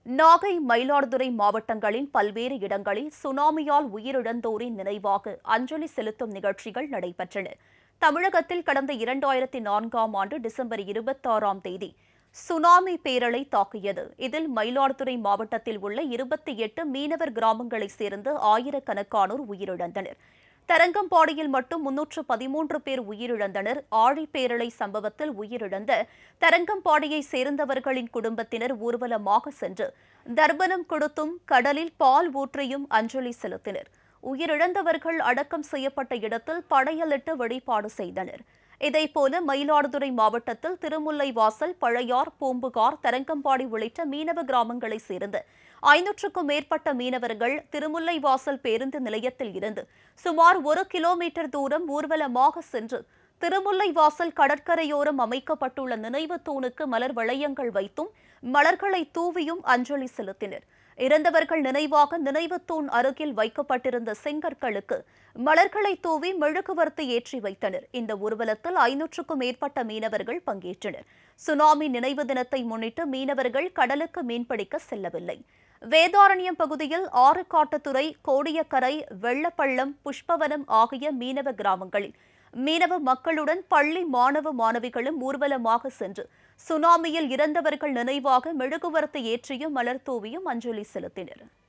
நாகை மயிலாடுதுறை மாவட்டங்களின் பல்வேறு இடங்களில் சுனாமியால் உயிரிழந்தோரின் நினைவாக அஞ்சலி செலுத்தும் நிகழ்ச்சிகள் நடைபெற்றன தமிழகத்தில் கடந்த இரண்டாயிரத்தி நான்காம் ஆண்டு டிசம்பர் இருபத்தாறாம் தேதி சுனாமி பேரலை தாக்கியது இதில் மயிலாடுதுறை மாவட்டத்தில் உள்ள இருபத்தி எட்டு மீனவர் கிராமங்களைச் சேர்ந்த ஆயிரக்கணக்கானோர் உயிரிழந்தனர் தரங்கம்பாடியில் மட்டும் முன்னூற்று பதிமூன்று பேர் உயிரிழந்தனர் ஆழிப்பேரலை சம்பவத்தில் உயிரிழந்த தரங்கம்பாடியை சேர்ந்தவர்களின் குடும்பத்தினர் ஊர்வலமாக சென்று தர்ப்பணம் கொடுத்தும் கடலில் பால் ஊற்றியும் அஞ்சலி செலுத்தினர் உயிரிழந்தவர்கள் அடக்கம் செய்யப்பட்ட இடத்தில் படையலிட்டு வழிபாடு செய்தனர் இதேபோல மயிலாடுதுறை மாவட்டத்தில் திருமுல்லை வாசல் பழையார் பூம்புகார் தரங்கம்பாடி உள்ளிட்ட மீனவ கிராமங்களைச் சேர்ந்த ஐநூற்றுக்கும் மேற்பட்ட மீனவர்கள் திருமுல்லை வாசல் பேருந்து நிலையத்தில் இருந்து சுமார் ஒரு கிலோமீட்டர் தூரம் ஊர்வலமாக சென்று திருமுல்லை வாசல் கடற்கரையோரம் அமைக்கப்பட்டுள்ள நினைவு தூணுக்கு மலர் வளையங்கள் வைத்தும் மலர்களை தூவியும் அஞ்சலி செலுத்தினர் இறந்தவர்கள் நினைவாக நினைவு தூண் அருகில் வைக்கப்பட்டிருந்த செங்கற்களுக்கு மலர்களை தூவி மெழுகுவர்த்தி ஏற்றி வைத்தனர் இந்த ஊர்வலத்தில் ஐநூற்றுக்கும் மேற்பட்ட மீனவர்கள் பங்கேற்றனர் சுனாமி நினைவு தினத்தை முன்னிட்டு மீனவர்கள் கடலுக்கு மீன்பிடிக்க செல்லவில்லை வேதாரண்யம் பகுதியில் ஆறுகாட்டுத்துறை கோடியக்கரை வெள்ளப்பள்ளம் புஷ்பவனம் ஆகிய மீனவ கிராமங்களில் மீனவ மக்களுடன் பள்ளி மாணவ மாணவிகளும் ஊர்வலமாக சென்று சுனாமியில் இறந்தவர்கள் நினைவாக மெழுகுவர்த்தி ஏற்றியும் மலர் தூவியும் அஞ்சலி செலுத்தினர்